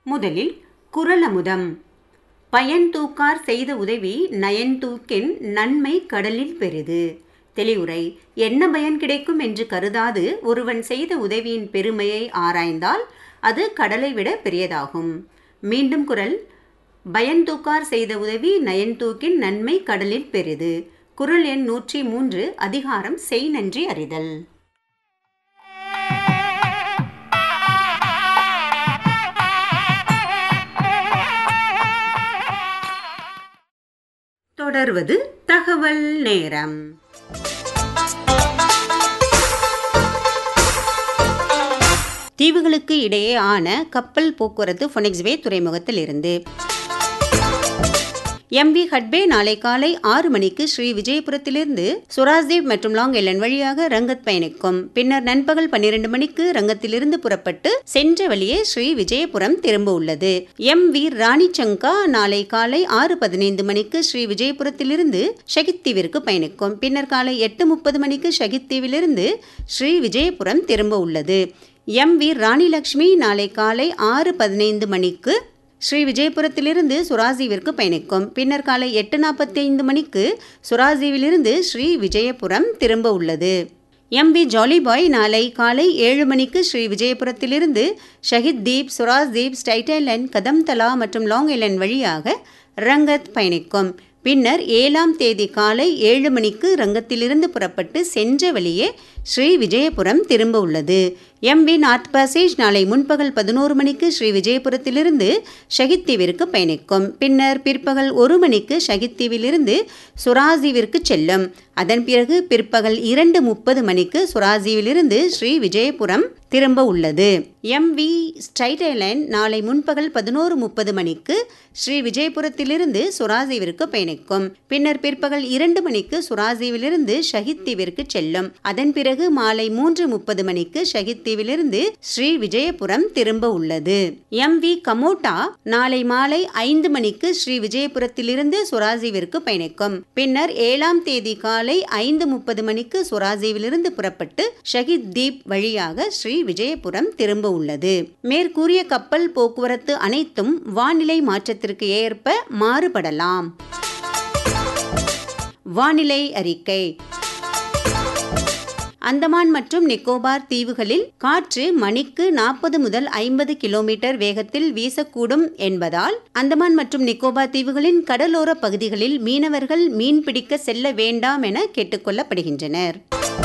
முதலில் குறளமுதம் பயன் தூக்கார் செய்த உதவி நயன் தூக்கின் நன்மை கடலில் பெரிது தெளிவுரை என்ன பயன் கிடைக்கும் என்று கருதாது ஒருவன் செய்த உதவியின் பெருமையை ஆராய்ந்தால் அது கடலை விட பெரியதாகும் மீண்டும் குரல் பயன் தூக்கார் செய்த உதவி நயன் தூக்கின் நன்மை கடலில் பெரிது குரல் எண் நூற்றி மூன்று அதிகாரம் செய் நன்றி அறிதல் தொடர்வது தகவல் நேரம் தீவுகளுக்கு இடையே ஆன கப்பல் போக்குவரத்து ஃபொனிக்ஸ்வே துறைமுகத்தில் இருந்து எம்பி ஹட்பே நாளை காலை ஆறு மணிக்கு ஸ்ரீ விஜயபுரத்திலிருந்து சுராஸ்தீப் மற்றும் லாங் எல்லன் வழியாக ரங்கத் பயணிக்கும் பின்னர் நண்பகல் பன்னிரண்டு மணிக்கு ரங்கத்திலிருந்து புறப்பட்டு சென்ற வழியே ஸ்ரீ விஜயபுரம் திரும்ப உள்ளது எம் வி ராணி சங்கா நாளை காலை ஆறு பதினைந்து மணிக்கு ஸ்ரீ விஜயபுரத்திலிருந்து ஷகித் தீவிற்கு பயணிக்கும் பின்னர் காலை எட்டு முப்பது மணிக்கு ஷகித் தீவிலிருந்து ஸ்ரீ விஜயபுரம் திரும்ப உள்ளது எம் வி ராணி லக்ஷ்மி நாளை காலை ஆறு பதினைந்து மணிக்கு ஸ்ரீ விஜயபுரத்திலிருந்து சுராஜீவிற்கு பயணிக்கும் பின்னர் காலை எட்டு நாற்பத்தி ஐந்து மணிக்கு சுராஜீவிலிருந்து ஸ்ரீ விஜயபுரம் திரும்ப உள்ளது எம் வி ஜாலிபாய் நாளை காலை ஏழு மணிக்கு ஸ்ரீ விஜயபுரத்திலிருந்து ஷஹித் தீப் சுராஜ் தீப் ஸ்டைட்ஐலண்ட் கதம்தலா மற்றும் லாங் ஐலண்ட் வழியாக ரங்கத் பயணிக்கும் பின்னர் ஏழாம் தேதி காலை ஏழு மணிக்கு ரங்கத்திலிருந்து புறப்பட்டு சென்ற வழியே ஸ்ரீ விஜயபுரம் திரும்ப உள்ளது எம் வி நார்த் பாசேஜ் நாளை முன்பகல் பதினோரு மணிக்கு ஸ்ரீ விஜயபுரத்திலிருந்து ஷஹித் தீவிற்கு பயணிக்கும் பின்னர் பிற்பகல் ஒரு மணிக்கு ஷஹித் தீவிலிருந்து சுராஜீவிற்கு செல்லும் அதன் பிறகு பிற்பகல் இரண்டு முப்பது மணிக்கு சுராஜீவிலிருந்து ஸ்ரீ விஜயபுரம் திரும்ப உள்ளது எம் வி ஸ்ட்ரைட் ஐலண்ட் நாளை முன்பகல் பதினோரு முப்பது மணிக்கு ஸ்ரீ விஜயபுரத்திலிருந்து சுராஜீவிற்கு பயணிக்கும் பின்னர் பிற்பகல் இரண்டு மணிக்கு சுராஜீவிலிருந்து ஷஹித் தீவிற்கு செல்லும் அதன் பிறகு மாலை மூன்று முப்பது மணிக்கு ஷஹித் தீவிலிருந்து ஸ்ரீ விஜயபுரம் திரும்ப உள்ளது எம் வி கமோட்டா நாளை மாலை ஐந்து மணிக்கு ஸ்ரீ விஜயபுரத்திலிருந்து சுராஜீவிற்கு பயணிக்கும் பின்னர் ஏழாம் தேதி காலை ஐந்து முப்பது மணிக்கு சுராஜீவிலிருந்து புறப்பட்டு ஷஹித் தீப் வழியாக ஸ்ரீ விஜயபுரம் திரும்ப உள்ளது மேற்கூறிய கப்பல் போக்குவரத்து அனைத்தும் வானிலை மாற்றத்திற்கு ஏற்ப மாறுபடலாம் வானிலை அறிக்கை அந்தமான் மற்றும் நிக்கோபார் தீவுகளில் காற்று மணிக்கு நாற்பது முதல் ஐம்பது கிலோமீட்டர் வேகத்தில் வீசக்கூடும் என்பதால் அந்தமான் மற்றும் நிக்கோபார் தீவுகளின் கடலோர பகுதிகளில் மீனவர்கள் மீன்பிடிக்க செல்ல வேண்டாம் என கேட்டுக்கொள்ளப்படுகின்றனர்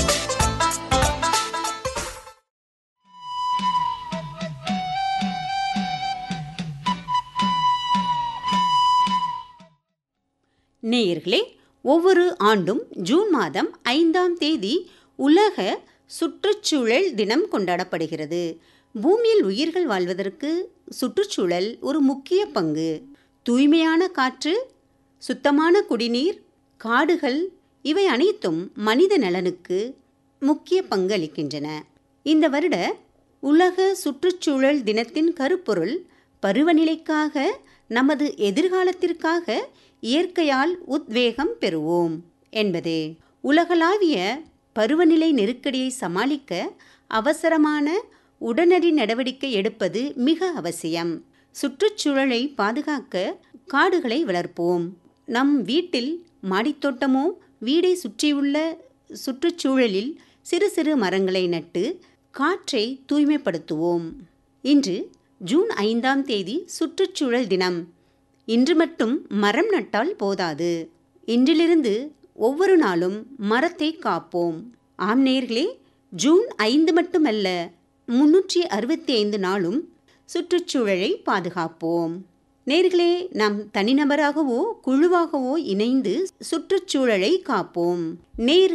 நேயர்களே ஒவ்வொரு ஆண்டும் ஜூன் மாதம் ஐந்தாம் தேதி உலக சுற்றுச்சூழல் தினம் கொண்டாடப்படுகிறது பூமியில் உயிர்கள் வாழ்வதற்கு சுற்றுச்சூழல் ஒரு முக்கிய பங்கு தூய்மையான காற்று சுத்தமான குடிநீர் காடுகள் இவை அனைத்தும் மனித நலனுக்கு முக்கிய பங்களிக்கின்றன இந்த வருட உலக சுற்றுச்சூழல் தினத்தின் கருப்பொருள் பருவநிலைக்காக நமது எதிர்காலத்திற்காக இயற்கையால் உத்வேகம் பெறுவோம் என்பதே உலகளாவிய பருவநிலை நெருக்கடியை சமாளிக்க அவசரமான உடனடி நடவடிக்கை எடுப்பது மிக அவசியம் சுற்றுச்சூழலை பாதுகாக்க காடுகளை வளர்ப்போம் நம் வீட்டில் மாடித்தோட்டமோ வீடை சுற்றியுள்ள சுற்றுச்சூழலில் சிறு சிறு மரங்களை நட்டு காற்றை தூய்மைப்படுத்துவோம் இன்று ஜூன் ஐந்தாம் தேதி சுற்றுச்சூழல் தினம் இன்று மட்டும் மரம் நட்டால் போதாது இன்றிலிருந்து ஒவ்வொரு நாளும் மரத்தை காப்போம் ஆம் நேர்களே ஜூன் ஐந்து மட்டுமல்ல முன்னூற்றி அறுபத்தி ஐந்து நாளும் சுற்றுச்சூழலை பாதுகாப்போம் நேர்களே நாம் தனிநபராகவோ குழுவாகவோ இணைந்து சுற்றுச்சூழலை காப்போம் நேர்